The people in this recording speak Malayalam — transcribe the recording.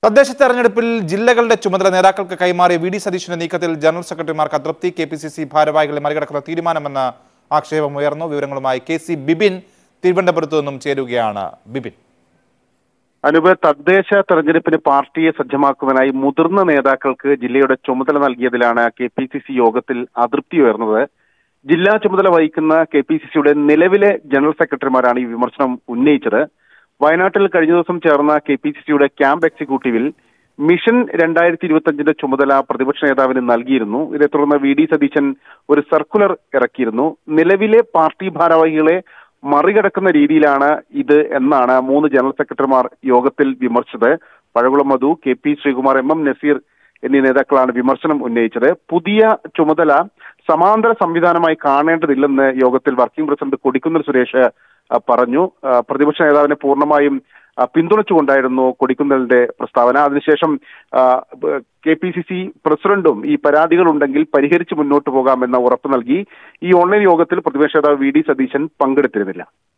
തദ്ദേശ തെരഞ്ഞെടുപ്പിൽ ജില്ലകളുടെ ചുമതല നേതാക്കൾക്ക് കൈമാറിയ വി ഡി സതീശന്റെ നീക്കത്തിൽ ജനറൽ സെക്രട്ടറിമാർക്ക് അതൃപ്തി കെ പി സി സി ഭാരവാഹികളെ മറികടക്കുന്ന തീരുമാനമെന്ന ആക്ഷേപം ഉയർന്നു വിവരങ്ങളുമായി കെ സി ബിബിൻ തിരുവനന്തപുരത്തു നിന്നും ചേരുകയാണ് ബിബിൻ അനുപ് തദ്ദേശ തെരഞ്ഞെടുപ്പിന് പാർട്ടിയെ സജ്ജമാക്കുവാനായി മുതിർന്ന നേതാക്കൾക്ക് ജില്ലയുടെ ചുമതല നൽകിയതിലാണ് കെ പി സി സി യോഗത്തിൽ അതൃപ്തി ഉയർന്നത് ജില്ലാ ചുമതല വഹിക്കുന്ന കെ പി സി സിയുടെ നിലവിലെ ജനറൽ സെക്രട്ടറിമാരാണ് ഈ വിമർശനം ഉന്നയിച്ചത് വയനാട്ടിൽ കഴിഞ്ഞ ദിവസം ചേർന്ന കെ പി സി സിയുടെ ക്യാമ്പ് എക്സിക്യൂട്ടീവിൽ മിഷൻ രണ്ടായിരത്തി ഇരുപത്തി അഞ്ചിന്റെ ചുമതല പ്രതിപക്ഷ നേതാവിന് നൽകിയിരുന്നു ഇതേ തുടർന്ന് വി ഡി സതീശൻ ഒരു സർക്കുലർ ഇറക്കിയിരുന്നു നിലവിലെ പാർട്ടി ഭാരവാഹികളെ മറികടക്കുന്ന രീതിയിലാണ് ഇത് എന്നാണ് മൂന്ന് ജനറൽ സെക്രട്ടറിമാർ യോഗത്തിൽ വിമർശിച്ചത് Pazhakulam Madhu K P Sreekumar M M Naseer എന്നീ നേതാക്കളാണ് വിമർശനം ഉന്നയിച്ചത് പുതിയ ചുമതല സമാന്തര സംവിധാനമായി കാണേണ്ടതില്ലെന്ന് യോഗത്തിൽ വർക്കിംഗ് പ്രസിഡന്റ് കൊടിക്കുന്നിൽ സുരേഷ് ആ, പറഞ്ഞു ആ, പ്രതിപക്ഷ നേതാവിനെ പൂർണ്ണമായും ആ, പിന്തുണച്ചുകൊണ്ടായിരുന്നു കൊടിക്കുന്നിലിന്റെ പ്രസ്താവന അതിനുശേഷം കെ പി സി സി പ്രസിഡന്റും ഈ പരാതികൾ ഉണ്ടെങ്കിൽ പരിഹരിച്ച് മുന്നോട്ട് പോകാമെന്ന ഉറപ്പ് നൽകി ഈ ഓൺലൈൻ യോഗത്തിൽ പ്രതിപക്ഷ നേതാവ് വി ഡി സതീശൻ പങ്കെടുത്തിരുന്നില്ല